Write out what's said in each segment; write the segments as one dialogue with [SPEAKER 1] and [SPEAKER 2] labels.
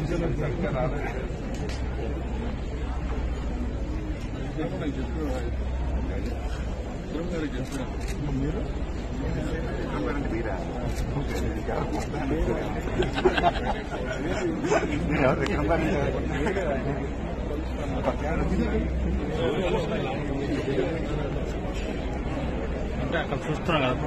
[SPEAKER 1] అంటే అక్కడ చూస్తున్నాం కదా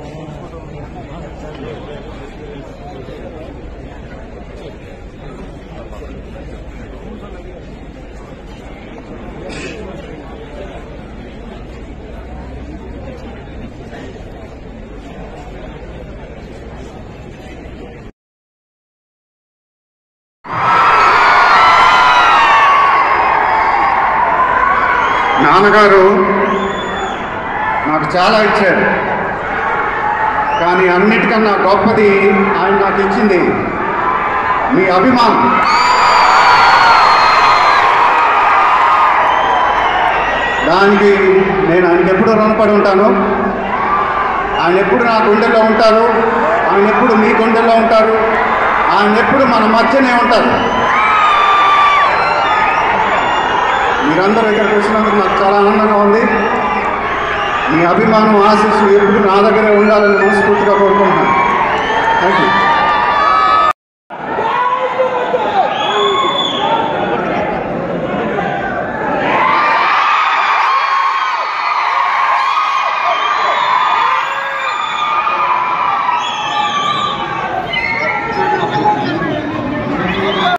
[SPEAKER 2] నాన్నగారు నాకు చాలా ఇచ్చారు కానీ అన్నిటికన్నా గొప్పది ఆయన నాకు ఇచ్చింది మీ అభిమానం దానికి నేను ఆయనకి ఎప్పుడు రుణపడి ఉంటాను ఆయన ఎప్పుడు నా గుండెల్లో ఉంటారు ఆయన ఎప్పుడు మీ గుండెల్లో ఉంటారు ఆయన ఎప్పుడు మన మధ్యనే ఉంటారు మీరందరూ ఇక్కడికి వచ్చినందుకు నాకు చాలా ఆనందంగా ఉంది మీ అభిమానం ఆశీస్సు ఎప్పుడు నా దగ్గరే ఉండాలని మనస్ఫూర్తిగా కోరుకుంటున్నాను థ్యాంక్ యూ